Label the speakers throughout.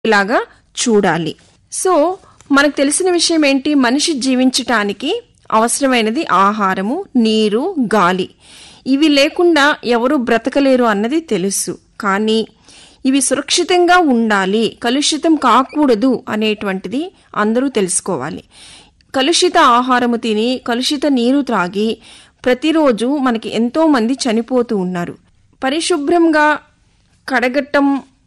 Speaker 1: లాగా చూడాలి సో మనకు తెలిసిన విషయం ఏంటి మనిషి జీవించటానికి అవసరమైనది ఆహారము నీరు గాలి ఇవి లేకుండా ఎవరు బ్రతకలేరు అన్నది తెలుసు కానీ ఇవి సురక్షితంగా ఉండాలి కలుషితం కాకూడదు అనేటువంటిది అందరూ తెలుసుకోవాలి కలుషిత ఆహారము తిని కలుషిత నీరు త్రాగి ప్రతిరోజు మనకి ఎంతో మంది చనిపోతూ ఉన్నారు పరిశుభ్రంగా కడగటం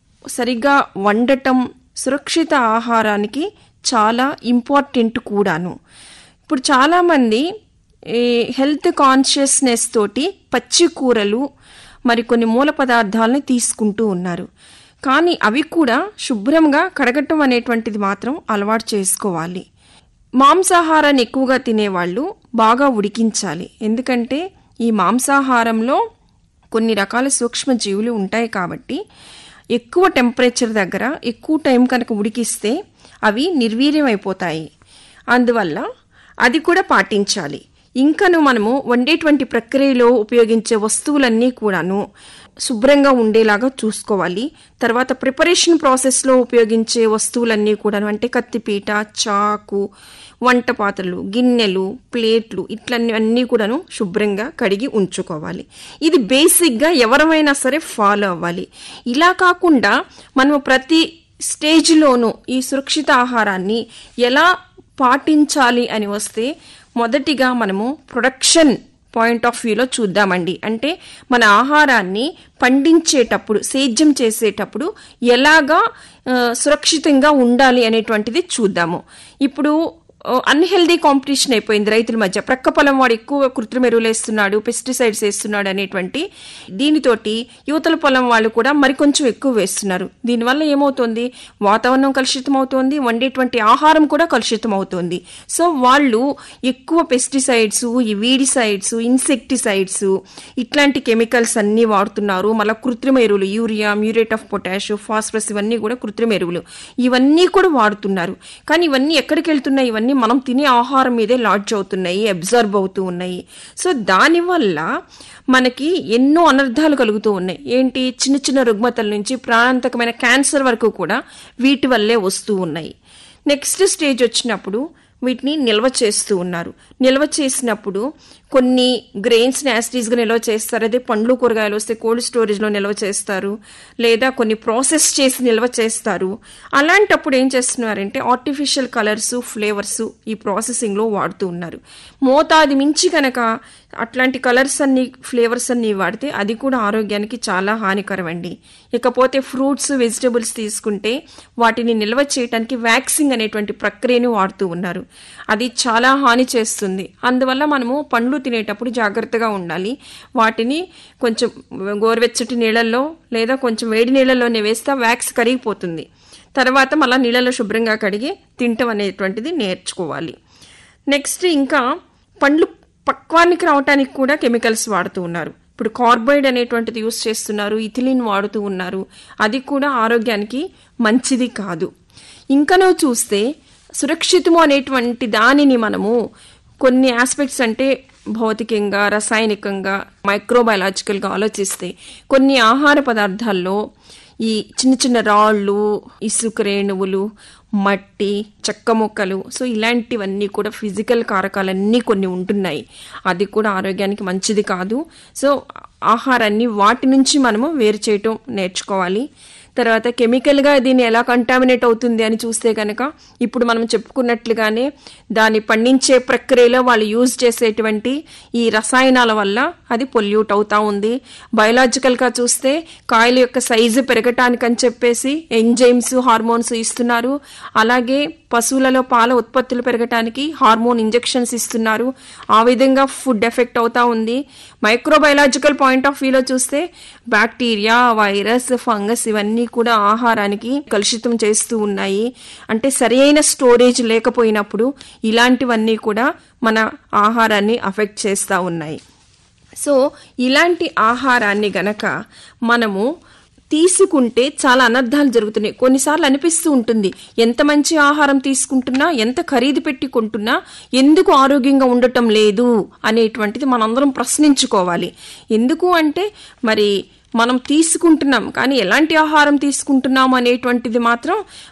Speaker 1: సరిగా వండటం సురక్షిత ఆహారానికి చాలా ఇంపార్టెంట్ కూడాను ఇప్పుడు చాలామంది ఈ హెల్త్ కాన్షియస్నెస్ తోటి పచ్చి కూరలు మరి కొన్ని మూల పదార్థాలని తీసుకుంటూ ఉన్నారు కానీ అవి కూడా శుభ్రంగా కడగటం అనేటువంటిది మాత్రం అలవాటు చేసుకోవాలి మాంసాహారాన్ని ఎక్కువగా తినేవాళ్ళు బాగా ఉడికించాలి ఎందుకంటే ఈ మాంసాహారంలో కొన్ని రకాల సూక్ష్మజీవులు ఉంటాయి కాబట్టి ఎక్కువ టెంపరేచర్ దగ్గర ఎక్కువ టైం కనుక ఉడికిస్తే అవి నిర్వీర్యం అయిపోతాయి అందువల్ల అది కూడా పాటించాలి ఇంకను మనము వండేటువంటి ప్రక్రియలో ఉపయోగించే వస్తువులన్నీ కూడాను శుభ్రంగా ఉండేలాగా చూసుకోవాలి తర్వాత ప్రిపరేషన్ ప్రాసెస్లో ఉపయోగించే వస్తువులన్నీ కూడాను అంటే కత్తిపీట చాకు వంట పాత్రలు గిన్నెలు ప్లేట్లు ఇట్లన్నీ అన్నీ కూడాను శుభ్రంగా కడిగి ఉంచుకోవాలి ఇది బేసిక్గా ఎవరమైనా సరే ఫాలో అవ్వాలి ఇలా కాకుండా మనము ప్రతి స్టేజ్లోనూ ఈ సురక్షిత ఆహారాన్ని ఎలా పాటించాలి అని వస్తే మొదటిగా మనము ప్రొడక్షన్ పాయింట్ ఆఫ్ వ్యూలో చూద్దామండి అంటే మన ఆహారాన్ని పండించేటప్పుడు సేద్యం చేసేటప్పుడు ఎలాగా ఆ, సురక్షితంగా ఉండాలి అనేటువంటిది చూద్దాము ఇప్పుడు అన్హెల్దీ కాంపిటీషన్ అయిపోయింది రైతుల మధ్య ప్రక్క పొలం వాడు ఎక్కువ కృత్రిమ ఎరువులు వేస్తున్నాడు పెస్టిసైడ్స్ వేస్తున్నాడు అనేటువంటి దీనితోటి యువతల పొలం వాళ్ళు కూడా మరికొంచెం ఎక్కువ వేస్తున్నారు దీనివల్ల ఏమవుతుంది వాతావరణం కలుషితం అవుతోంది వండేటువంటి ఆహారం కూడా కలుషితం అవుతోంది సో వాళ్ళు ఎక్కువ పెస్టిసైడ్స్ ఈ వీడిసైడ్స్ ఇన్సెక్టిసైడ్స్ ఇట్లాంటి కెమికల్స్ అన్నీ వాడుతున్నారు మళ్ళీ కృత్రిమ ఎరువులు urea muriate of potash phosphorus ఇవన్నీ కూడా కృత్రిమ ఎరువులు ఇవన్నీ కూడా వాడుతున్నారు కానీ ఇవన్నీ ఎక్కడికి వెళ్తున్నాయి ఇవన్నీ మనం తినే ఆహారం మీదే లాడ్జ్ అవుతున్నాయి అబ్జర్వ్ అవుతూ ఉన్నాయి సో దానివల్ల మనకి ఎన్నో అనర్థాలు కలుగుతూ ఉన్నాయి ఏంటి చిన్న చిన్న రుగ్మతల నుంచి ప్రాణాంతకమైన క్యాన్సర్ వరకు కూడా వీటి వల్లే వస్తూ ఉన్నాయి నెక్స్ట్ స్టేజ్ వచ్చినప్పుడు వీటిని నిల్వ చేస్తూ ఉన్నారు నిల్వ చేసినప్పుడు కొన్ని గ్రెయిన్స్ని యాసిటీస్గా నిల్వ చేస్తారు అదే పండ్లు కూరగాయలు వస్తే కోల్డ్ స్టోరేజ్లో నిల్వ చేస్తారు లేదా కొన్ని ప్రాసెస్ చేసి నిల్వ చేస్తారు అలాంటప్పుడు ఏం చేస్తున్నారంటే ఆర్టిఫిషియల్ కలర్స్ ఫ్లేవర్స్ ఈ ప్రాసెసింగ్లో వాడుతూ ఉన్నారు మోతాది మించి కనుక అట్లాంటి కలర్స్ అన్ని ఫ్లేవర్స్ అన్ని వాడితే అది కూడా ఆరోగ్యానికి చాలా హానికరం అండి ఇకపోతే ఫ్రూట్స్ వెజిటబుల్స్ తీసుకుంటే వాటిని నిల్వ చేయడానికి వ్యాక్సింగ్ అనేటువంటి ప్రక్రియను వాడుతూ ఉన్నారు అది చాలా హాని చేస్తుంది అందువల్ల మనము పండ్లు తినేటప్పుడు జాగ్రత్తగా ఉండాలి వాటిని కొంచెం గోరువెచ్చటి నీళ్ళల్లో లేదా కొంచెం వేడి నీళ్ళలోనే వేస్తే వ్యాక్స్ కరిగిపోతుంది తర్వాత మళ్ళీ నీళ్ళలో శుభ్రంగా కడిగి తింటం అనేటువంటిది నేర్చుకోవాలి నెక్స్ట్ ఇంకా పండ్లు పక్వానికి రావటానికి కూడా కెమికల్స్ వాడుతూ ఉన్నారు ఇప్పుడు కార్బైడ్ అనేటువంటిది యూస్ చేస్తున్నారు ఇథిలిన్ వాడుతూ ఉన్నారు అది కూడా ఆరోగ్యానికి మంచిది కాదు ఇంకనో చూస్తే సురక్షితము అనేటువంటి దానిని మనము కొన్ని ఆస్పెక్ట్స్ అంటే భౌతికంగా రసాయనికంగా మైక్రోబయాలజికల్గా ఆలోచిస్తే కొన్ని ఆహార పదార్థాల్లో ఈ చిన్న చిన్న రాళ్ళు ఇసుక రేణువులు మట్టి చెక్క ముక్కలు సో ఇలాంటివన్నీ కూడా ఫిజికల్ కారకాలన్నీ కొన్ని ఉంటున్నాయి అది కూడా ఆరోగ్యానికి మంచిది కాదు సో ఆహారాన్ని వాటి నుంచి మనము వేరు చేయటం నేర్చుకోవాలి తర్వాత కెమికల్గా దీన్ని ఎలా కంటామినేట్ అవుతుంది అని చూస్తే కనుక ఇప్పుడు మనం చెప్పుకున్నట్లుగానే దాన్ని పండించే ప్రక్రియలో వాళ్ళు యూజ్ చేసేటువంటి ఈ రసాయనాల వల్ల అది పొల్యూట్ అవుతా ఉంది బయలాజికల్గా చూస్తే కాయల యొక్క సైజు పెరగటానికని చెప్పేసి ఎంజైమ్స్ హార్మోన్స్ ఇస్తున్నారు అలాగే పశువులలో పాల ఉత్పత్తులు పెరగటానికి హార్మోన్ ఇంజెక్షన్స్ ఇస్తున్నారు ఆ విధంగా ఫుడ్ ఎఫెక్ట్ అవుతా ఉంది మైక్రోబయాలజికల్ పాయింట్ ఆఫ్ వ్యూలో చూస్తే బ్యాక్టీరియా వైరస్ ఫంగస్ ఇవన్నీ కూడా ఆహారానికి కలుషితం చేస్తూ ఉన్నాయి అంటే సరైన స్టోరేజ్ లేకపోయినప్పుడు ఇలాంటివన్నీ కూడా మన ఆహారాన్ని అఫెక్ట్ చేస్తూ ఉన్నాయి సో ఇలాంటి ఆహారాన్ని గనక మనము తీసుకుంటే చాలా అనర్థాలు జరుగుతున్నాయి కొన్నిసార్లు అనిపిస్తూ ఉంటుంది ఎంత మంచి ఆహారం తీసుకుంటున్నా ఎంత ఖరీదు పెట్టి కొంటున్నా ఎందుకు ఆరోగ్యంగా ఉండటం లేదు అనేటువంటిది మనందరం ప్రశ్నించుకోవాలి ఎందుకు అంటే మరి మనం తీసుకుంటున్నాం కానీ ఎలాంటి ఆహారం తీసుకుంటున్నాం అనేటువంటిది మాత్రం